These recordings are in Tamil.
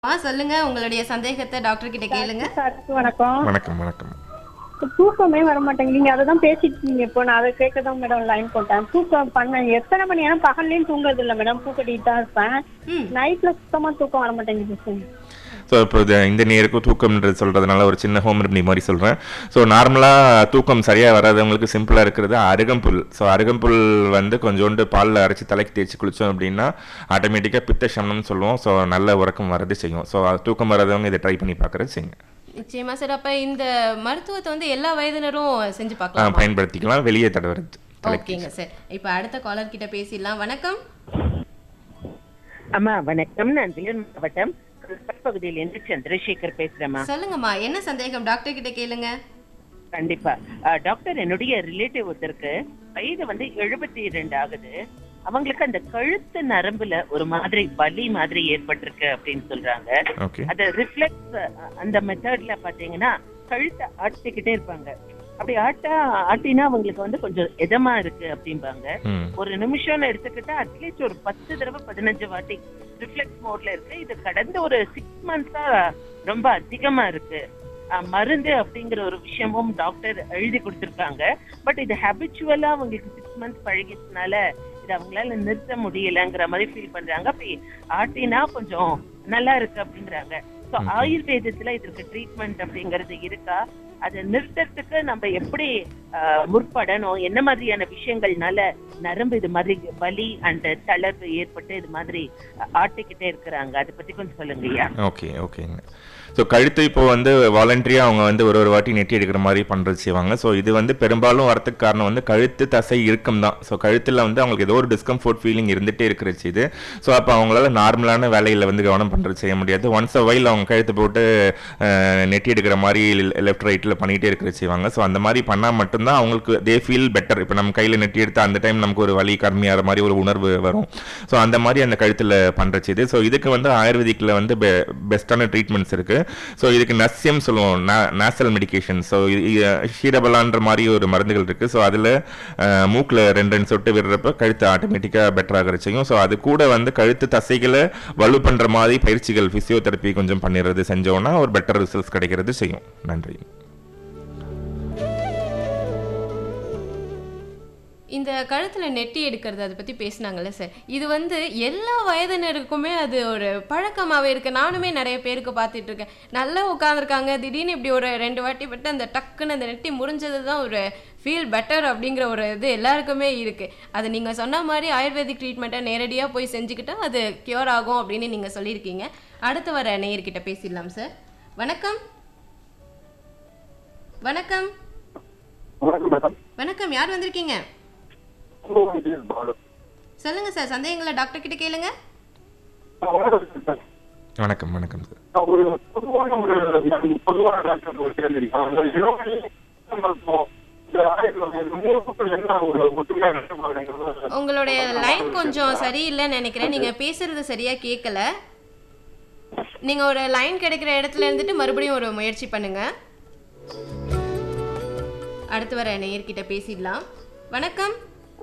ஆ சொல்லுங்க உங்களுடைய சந்தேகத்தை டாக்டர் கிட்ட கேளுங்க சாருக்கு வணக்கம் வணக்கம் வணக்கம் தூக்கமே வர மாட்டேங்குது நீங்க அதை தான் பேசிட்டு இருக்கீங்க இப்போ நான் அதை கேட்க தான் மேடம் லைன் போட்டேன் தூக்கம் பண்ண எத்தனை மணி நேரம் பகல்லையும் தூங்குறது இல்லை மேடம் தூக்கட்டிட்டு தான் இருப்பேன் ம் நைட்ல சுத்தமா தூக்கம் வர மாட்டேங்குது சார் ஸோ இப்போ இது இந்த நேருக்கும் தூக்கம்ன்றது சொல்கிறதுனால ஒரு சின்ன ஹோம் ரெமடி மாதிரி சொல்கிறேன் ஸோ நார்மலாக தூக்கம் சரியாக வராதவங்களுக்கு சிம்பிளாக இருக்கிறது அருகம்புல் ஸோ அருகம்புல் வந்து கொஞ்சோண்டு பாலில் அரைச்சி தலைக்கு தேய்ச்சி குளித்தோம் அப்படின்னா ஆட்டோமேட்டிக்காக பித்த சமனம்னு சொல்லுவோம் ஸோ நல்ல உறக்கம் வரது செய்யும் ஸோ தூக்கம் வராதவங்க இதை ட்ரை பண்ணி பார்க்குறது செய்யுங்க நிச்சயமா சார் அப்ப இந்த மருத்துவத்தை வந்து எல்லா வயதினரும் செஞ்சு ஆ, பார்க்கலாம் பயன்படுத்திக்கலாம் வெளியே தடவுறது தலைக்கு ஓகேங்க சார் இப்ப அடுத்த காலர் கிட்ட பேசிடலாம் வணக்கம் அம்மா வணக்கம் நான் வேலூர் மாவட்டம் பகுதியிலிருந்து சந்திரசேகர் பேசுறேம்மா சொல்லுங்கம்மா என்ன சந்தேகம் டாக்டர் கிட்ட கேளுங்க கண்டிப்பா அஹ், டாக்டர் என்னுடைய ரிலேட்டிவ் ஒருத்தருக்கு வயது வந்து எழுபத்தி இரண்டு ஆகுது அவங்களுக்கு அந்த கழுத்து நரம்புல ஒரு மாதிரி வலி மாதிரி ஏற்பட்டிருக்கு அப்படின்னு சொல்றாங்க ஓகே அது ரிஃப்ளெக்ஸ் அந்த மெத்தட்ல பாத்தீங்கன்னா கழுத்தை ஆட்டிக்கிட்டே இருப்பாங்க அப்படி ஆட்டா ஆட்டினா அவங்களுக்கு வந்து கொஞ்சம் இதமா இருக்கு அப்படிம்பாங்க ம் ஒரு நிமிஷம்னு எடுத்துக்கிட்டா அட்லீஸ்ட் ஒரு பத்து தடவை பதினஞ்சு வாட்டி ரிஃப்ளெக்ஸ் மோட்ல இருக்கு இது கடந்த ஒரு சிக்ஸ் மந்த்ஸா ரொம்ப அதிகமா இருக்கு அஹ் மருந்து அப்படிங்கிற ஒரு விஷயமும் டாக்டர் எழுதி கொடுத்திருக்காங்க பட் இது ஹேபிச்சுவலா அவங்களுக்கு சிக்ஸ் மந்த்ஸ் பழகிச்சனால இது அவங்களால நிறுத்த முடியலங்கிற மாதிரி ஃபீல் பண்றாங்க அப்படி ஆட்டினா கொஞ்சம் நல்லா இருக்கு அப்படிங்கிறாங்க ஸோ Okay. ஆயுர்வேதத்துல இதற்கு ட்ரீட்மெண்ட் அப்படிங்கிறது இருக்கா அதை நிறுத்தத்துக்கு நம்ம எப்படி ஆஹ், முற்படணும் என்ன மாதிரியான விஷயங்கள்னால நரம்பு இது மாதிரி வலி அண்ட் தளர்வு ஏற்பட்டு இது மாதிரி ஆஹ், ஆட்டிக்கிட்டே இருக்கிறாங்க அதை பத்தி கொஞ்சம் சொல்லுங்க ஐயா ஓகே ஓகேங்க ஸோ கழுத்து இப்போ வந்து வாலண்டரியாக அவங்க வந்து ஒரு ஒரு வாட்டி நெட்டி எடுக்கிற மாதிரி பண்ணுறது செய்வாங்க ஸோ இது வந்து பெரும்பாலும் வரதுக்கு காரணம் வந்து கழுத்து தசை இறுக்கம் தான் ஸோ கழுத்தில் வந்து அவங்களுக்கு ஏதோ ஒரு டிஸ்கம்ஃபோர்ட் ஃபீலிங் இருந்துகிட்டே இருக்கிறச்சு இது ஸோ அப்போ அவங்களால நார்மலான வேலையில் வந்து கவனம் பண்ணுறது செய்ய முடியாது ஒன்ஸ் அ வைல் அவங்க கழுத்து போட்டு அஹ், நெட்டி எடுக்கிற மாதிரி லெஃப்ட் ரைட்டில் பண்ணிகிட்டே இருக்கிற செய்வாங்க ஸோ அந்த மாதிரி பண்ணால் மட்டும்தான் அவங்களுக்கு தே ஃபீல் பெட்டர் இப்போ நம்ம கையில் நெட்டி எடுத்து அந்த டைம் நமக்கு ஒரு வலி கம்மியாகிற மாதிரி ஒரு உணர்வு வரும் ஸோ அந்த மாதிரி அந்த கழுத்தில் பண்ணுறச்சு இது ஸோ இதுக்கு வந்து ஆயுர்வேதிக்கில் வந்து பெஸ்ட்டான ட்ரீட்மெண்ட்ஸ் இருக்குது ஸோ இதுக்கு நஸ்யம் சொல்லுவோம் நேசல் மெடிகேஷன் ஸோ ஷீரபலான்ற மாதிரி ஒரு மருந்துகள் இருக்குது ஸோ அதில் மூக்கில் ரெண்டு ரெண்டு சொட்டு விடுறப்ப கழுத்து ஆட்டோமேட்டிக்காக பெட்டராக செய்யும் ஸோ அது கூட வந்து கழுத்து தசைகளை வலு பண்ணுற மாதிரி பயிற்சிகள் ஃபிசியோதெரப்பி கொஞ்சம் பண்ணிடுறது செஞ்சோன்னா ஒரு பெட்டர் ரிசல்ட்ஸ் கிடைக்கிறது செய்யும் நன்றி இந்த கழுத்துல நெட்டி எடுக்கிறது அதை பத்தி பேசினாங்கல்ல சார் இது வந்து எல்லா வயதினருக்குமே அது ஒரு பழக்கமாவே இருக்கு நானுமே நிறைய பேருக்கு பார்த்துட்டு இருக்கேன் நல்லா உட்காந்துருக்காங்க திடீர்னு இப்படி ஒரு ரெண்டு வாட்டி விட்டு அந்த டக்குன்னு அந்த நெட்டி முறிஞ்சது தான் ஒரு ஃபீல் பெட்டர் அப்படிங்கிற ஒரு இது எல்லாருக்குமே இருக்கு அது நீங்க சொன்ன மாதிரி ஆயுர்வேதிக் ட்ரீட்மெண்ட்டை நேரடியா போய் செஞ்சுக்கிட்டா அது கியூர் ஆகும் அப்படின்னு நீங்க சொல்லியிருக்கீங்க அடுத்து வர நேயர்கிட்ட பேசிடலாம் சார் வணக்கம் வணக்கம் வணக்கம் மேடம் வணக்கம் யார் வந்திருக்கீங்க பாலு சொல்லுங்க சார் சந்தேகங்களை டாக்டர் கிட்ட கேளுங்க வணக்கம் சார் வணக்கம் வணக்கம் சார் நான் ஒரு பொதுவான ஒரு பொதுவான டாக்டர் ஒரு கேள்வி இருக்கு. அந்த யோகி மருத்துவம், இந்த ஆயுர்வேதம், இந்த மூணுக்கும் என்ன ஒரு ஒற்றுமையா நடமாடுங்கிறது உங்களுடைய லைன் கொஞ்சம் சரியில்லைன்னு நினைக்கிறேன் நீங்க பேசுறது சரியா கேட்கல நீங்க ஒரு லைன் கிடைக்கிற இடத்துல இருந்துட்டு மறுபடியும் ஒரு முயற்சி பண்ணுங்க அடுத்து வர நேயர்கிட்ட பேசிடலாம் வணக்கம்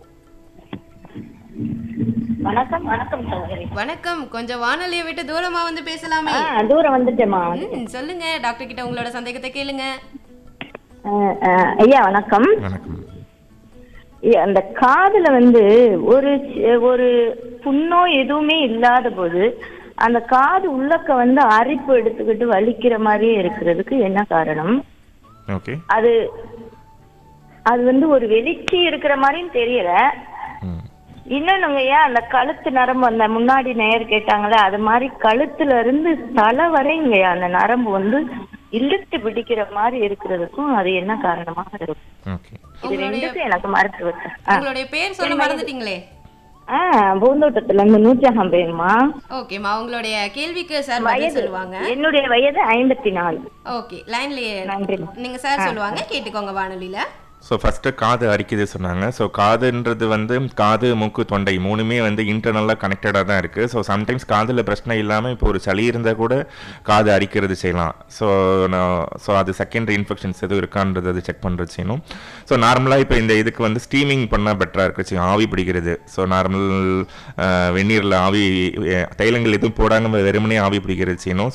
வணக்கம் வணக்கம் சகோதரி வணக்கம் கொஞ்சம் வானொலியை விட்டு தூரமா வந்து பேசலாமே ஆ தூரம் வந்துட்டேம்மா ம், சொல்லுங்க டாக்டர் கிட்ட உங்களோட சந்தேகத்தை கேளுங்க அஹ், அஹ், ஐயா வணக்கம் வணக்கம் ஐயா, அந்த காதுல வந்து ஒரு சி- ஒரு புண்ணோ எதுவுமே இல்லாத போது அந்த காது உள்ளக்க வந்து அரிப்பு எடுத்துக்கிட்டு வலிக்கிற மாதிரியே இருக்கிறதுக்கு என்ன காரணம் ஓகே அது அது வந்து ஒரு வெளிச்சி இருக்கிற மாதிரியும் தெரியல ம் இன்னொன்னுங்க ஏன் அந்த கழுத்து நரம்பு அந்த முன்னாடி நேயர் கேட்டாங்களே அது மாதிரி கழுத்துல இருந்து தலை வரைங்கய்யா அந்த நரம்பு வந்து இழுத்து பிடிக்கிற மாதிரி இருக்கிறதுக்கும் அது என்ன காரணமாக இருக்கும் ஓகே இது ரெண்டுக்கும் எனக்கு மருத்துவத்தை ஆ. உங்களுடைய பேர் சொல்ல மறந்துட்டீங்களே ஆ பூந்தோட்டத்துல இருந்து நூற்றகம் பேருமா ஓகேம்மா உங்களுடைய கேள்விக்கு சார் பதில் வயது சொல்லுவாங்க என்னுடைய வயது ஐம்பத்தி நாலு ஓகே லைன்லயே நன்றிம்மா. நீங்க சார் சொல்லுவாங்க கேட்டுக்கோங்க வானொலியில ஸோ ஃபஸ்ட்டு காது அரிக்குது சொன்னாங்க ஸோ காதுன்றது வந்து காது மூக்கு தொண்டை மூணுமே வந்து இன்டர்னலாக கனெக்டடாக தான் இருக்குது ஸோ சம்டைம்ஸ் காதில் பிரச்சனை இல்லாமல் இப்போ ஒரு சளி இருந்தால் கூட காது அரிக்கிறது செய்யலாம் ஸோ நான் ஸோ அது செகண்டரி இன்ஃபெக்ஷன்ஸ் எதுவும் இருக்கான்றது அது செக் பண்ணுறது செய்யணும் ஸோ நார்மலாக இப்போ இந்த இதுக்கு வந்து ஸ்டீமிங் பண்ணால் பெட்டராக இருக்கு செய்யும் ஆவி பிடிக்கிறது ஸோ நார்மல் வெந்நீரில் ஆவி அஹ், தைலங்கள் எதுவும் போடாமல் வெறுமனே ஆவி பிடிக்கிறது செய்யணும்